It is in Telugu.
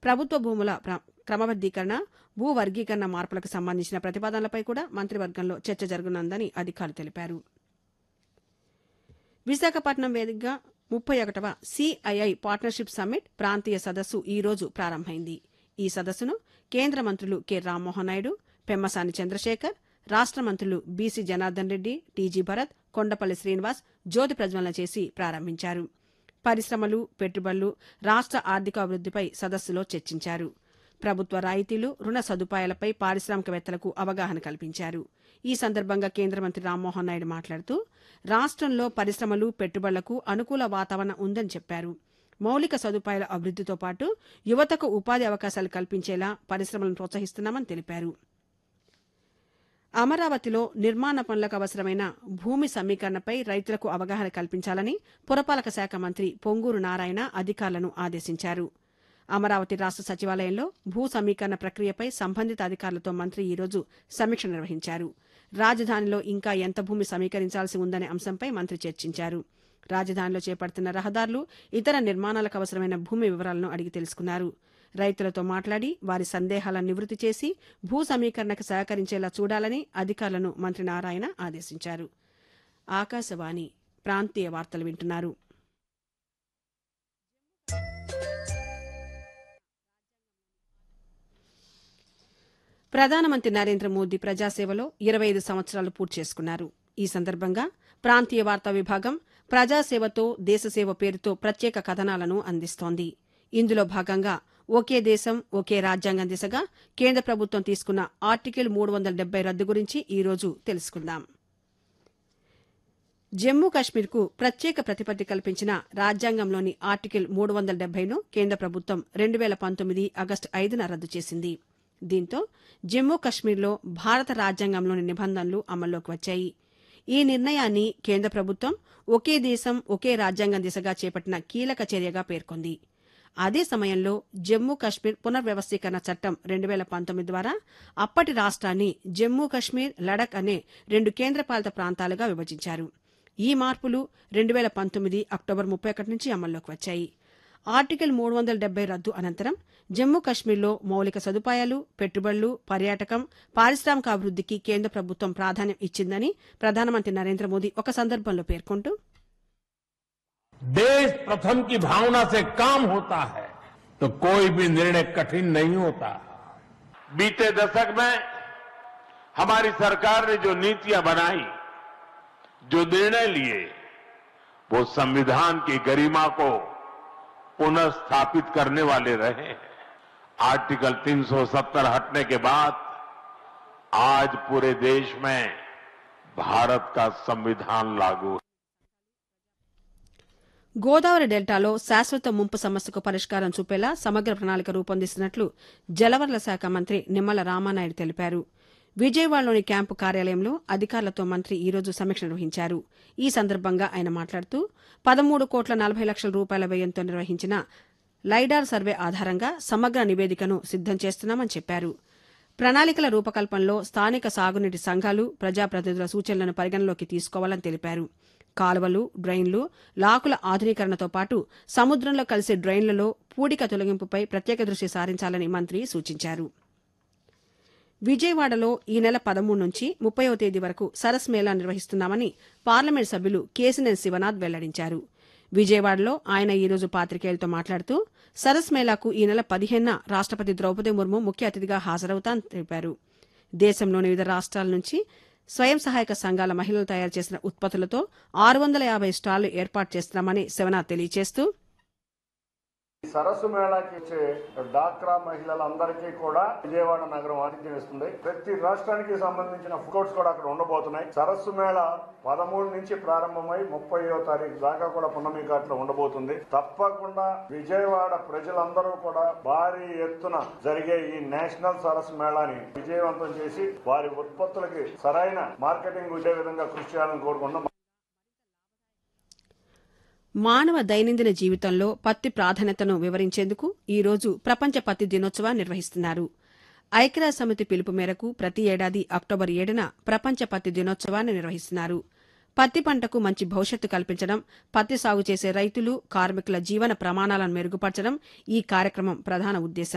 ప్రభుత్వ భూముల ప్ర- క్రమబద్దీకరణ భూ వర్గీకరణ మార్పులకు సంబంధించిన ప్రతిపాదనలపై కూడా మంత్రివర్గంలో చర్చ జరగనుందని అధికారులు తెలిపారు విశాఖపట్నం వేదికగా ముప్పై ఒకటవ సిఐఐ పార్ట్నర్షిప్ సమ్మిట్ ప్రాంతీయ సదస్సు ఈ రోజు ప్రారంభమైంది ఈ సదస్సును కేంద్ర మంత్రులు కె రామ్మోహన్ నాయుడు పెమ్మసాని చంద్రశేఖర్ రాష్ట మంత్రులు బీసీ జనార్దన్ రెడ్డి టీజీ భరత్ కొండపల్లి శ్రీనివాస్ జ్యోతి ప్రజ్వలన చేసి ప్రారంభించారు పరిశ్రమలు పెట్టుబడులు రాష్ట ఆర్థికాభివృద్దిపై సదస్సులో చర్చించారు ప్రభుత్వ రాయితీలు రుణ సదుపాయాలపై పారిశ్రామికవేత్తలకు అవగాహన కల్పించారు ఈ సందర్భంగా కేంద్ర మంత్రి రామ్మోహన్ నాయుడు మాట్లాడుతూ రాష్ట్రంలో పరిశ్రమలు పెట్టుబడులకు అనుకూల వాతావరణం ఉందని చెప్పారు మౌలిక సదుపాయాల అభివృద్దితో పాటు యువతకు ఉపాధి అవకాశాలు కల్పించేలా పరిశ్రమలను ప్రోత్సహిస్తున్నామని తెలిపారు అమరావతిలో నిర్మాణ పనులకు అవసరమైన భూమి సమీకరణపై రైతులకు అవగాహన కల్పించాలని పురపాలక శాఖ మంత్రి పొంగూరు నారాయణ అధికారులను ఆదేశించారు అమరావతి రాష్ట సచివాలయంలో భూ సమీకరణ ప్రక్రియపై సంబంధిత అధికారులతో మంత్రి ఈరోజు సమీక్ష నిర్వహించారు రాజధానిలో ఇంకా ఎంత భూమి సమీకరించాల్సి ఉందనే అంశంపై మంత్రి చర్చించారు రాజధానిలో చేపడుతున్న రహదారులు ఇతర నిర్మాణాలకు అవసరమైన భూమి వివరాలను అడిగి తెలుసుకున్నారు రైతులతో మాట్లాడి వారి సందేహాలను నివృత్తి చేసి భూ సమీకరణకు సహకరించేలా చూడాలని అధికారులను మంత్రి నారాయణ ఆదేశించారు ఆకాశవాణి ప్రాంతీయ వార్తలు వింటున్నారు ప్రధానమంత్రి నరేంద్ర మోదీ ప్రజాసేవలో ఇరవై ఐదు సంవత్సరాలు పూర్తి చేసుకున్నారు ఈ సందర్భంగా ప్రాంతీయ వార్తా విభాగం ప్రజాసేవతో దేశసేవ పేరుతో ప్రత్యేక కథనాలను అందిస్తోంది ఇందులో భాగంగా ఒకే దేశం ఒకే రాజ్యాంగం దిశగా కేంద్ర ప్రభుత్వం తీసుకున్న ఆర్టికల్ మూడు వందల డెబ్బై రద్దు గురించి ఈ రోజు తెలుసుకుందాం జమ్మూ కశ్మీర్కు ప్రత్యేక ప్రతిపత్తి కల్పించిన రాజ్యాంగంలోని ఆర్టికల్ మూడు వందల డెబ్బైను కేంద్ర ప్రభుత్వం రెండు వేల పంతొమ్మిది ఆగస్టు ఐదున రద్దు చేసింది దీంతో జమ్మూ కశ్మీర్లో భారత రాజ్యాంగంలోని నిబంధనలు అమల్లోకి వచ్చాయి ఈ నిర్ణయాన్ని కేంద్ర ప్రభుత్వం ఒకే దేశం ఒకే రాజ్యాంగం దిశగా చేపట్టిన కీలక చర్యగా పేర్కొంది అదే సమయంలో జమ్మూ కశ్మీర్ పునర్వ్యవస్థీకరణ చట్టం రెండు వేల పంతొమ్మిది ద్వారా అప్పటి రాష్ట్రాన్ని జమ్మూ కశ్మీర్ లడక్ అనే రెండు కేంద్రపాలిత ప్రాంతాలుగా విభజించారు ఈ మార్పులు రెండు వేల పంతొమ్మిది అక్టోబర్ ముప్పై ఒకటి నుంచి అమల్లోకి వచ్చాయి ఆర్టికల్ మూడు వందల డెబ్బై రద్దు అనంతరం జమ్మూ కశ్మీర్లో మౌలిక సదుపాయాలు పెట్టుబడులు పర్యాటకం పారిశ్రామిక అభివృద్దికి కేంద్ర ప్రభుత్వం ప్రాధాన్యం ఇచ్చిందని ప్రధానమంత్రి నరేంద్ర మోదీ ఒక సందర్భంలో పేర్కొంటూ देश प्रथम की भावना से काम होता है तो कोई भी निर्णय कठिन नहीं होता बीते दशक में हमारी सरकार ने जो नीतियां बनाई जो निर्णय लिए वो संविधान की गरिमा को पुनर्स्थापित करने वाले रहे हैं आर्टिकल 370 हटने के बाद आज पूरे देश में भारत का संविधान लागू है గోదావరి డెల్టాలో శాశ్వత ముంపు సమస్యకు పరిష్కారం చూపేలా సమగ్ర ప్రణాళిక రూపొందిస్తున్నట్లు జలవనరుల శాఖ మంత్రి నిమ్మల రామానాయుడు తెలిపారు విజయవాడలోని క్యాంపు కార్యాలయంలో అధికారులతో మంత్రి ఈ రోజు సమీక్ష నిర్వహించారు ఈ సందర్భంగా ఆయన మాట్లాడుతూ పదమూడు కోట్ల నలభై లక్షల రూపాయల వ్యయంతో నిర్వహించిన లైడార్ సర్వే ఆధారంగా సమగ్ర నివేదికను సిద్దం చేస్తున్నామని చెప్పారు ప్రణాళికల రూపకల్పనలో స్థానిక సాగునీటి సంఘాలు ప్రజాప్రతినిధుల సూచనలను పరిగణలోకి తీసుకోవాలని తెలిపారు కాలువలు డ్రైన్లు లాకుల ఆధునీకరణతో పాటు సముద్రంలో కలిసే డ్రైన్లలో పూడిక తొలగింపుపై ప్రత్యేక దృష్టి సారించాలని మంత్రి సూచించారు విజయవాడలో ఈ నెల పదమూడు నుంచి ముప్పైవ తేదీ వరకు సరస్ మేళా నిర్వహిస్తున్నామని పార్లమెంట్ సభ్యులు కేసినేని శివనాథ్ వెల్లడించారు విజయవాడలో ఆయన ఈ రోజు పాతికేయులతో మాట్లాడుతూ సరస్ మేళాకు ఈ నెల పదిహేనున రాష్టపతి ద్రౌపది ముర్ము ముఖ్య అతిథిగా హాజరవుతానని తెలిపారు దేశంలోని వివిధ రాష్ట్రాల నుంచి స్వయం సహాయక సంఘాల మహిళలు తయారు చేసిన ఉత్పత్తులతో ఆరు వందల యాభై స్టాళ్లు ఏర్పాటు చేస్తున్నామని శివనాథ్ తెలియజేస్తూ ఈ సరస్సు మేళాకి వచ్చే డాక్రా మహిళలందరికీ కూడా విజయవాడ నగరం ఆతిథ్యం ఇస్తుంది ప్రతి రాష్ట్రానికి సంబంధించిన ఫుడ్ కోర్ట్స్ కూడా అక్కడ ఉండబోతున్నాయి సరస్సు మేళ పదమూడు నుంచి ప్రారంభమై ముప్పయో తారీఖు దాకా కూడా పున్నమి ఘాట్లో ఉండబోతుంది తప్పకుండా విజయవాడ ప్రజలందరూ కూడా భారీ ఎత్తున జరిగే ఈ నేషనల్ సరస్సు మేళాని విజయవంతం చేసి వారి ఉత్పత్తులకి సరైన మార్కెటింగ్ ఉండే విధంగా కృషి చేయాలని కోరుకుంటున్నాం మానవ దైనందిన జీవితంలో పత్తి ప్రాధాన్యతను వివరించేందుకు ఈ రోజు ప్రపంచ పత్తి దినోత్సవాన్ని నిర్వహిస్తున్నారు ఐక్యరాజ్య సమితి పిలుపు మేరకు ప్రతి ఏడాది అక్టోబర్ ఏడున ప్రపంచ పత్తి దినోత్సవాన్ని నిర్వహిస్తున్నారు పత్తి పంటకు మంచి భవిష్యత్తు కల్పించడం పత్తి సాగు చేసే రైతులు కార్మికుల జీవన ప్రమాణాలను మెరుగుపరచడం ఈ కార్యక్రమం ప్రధాన ఉద్దేశం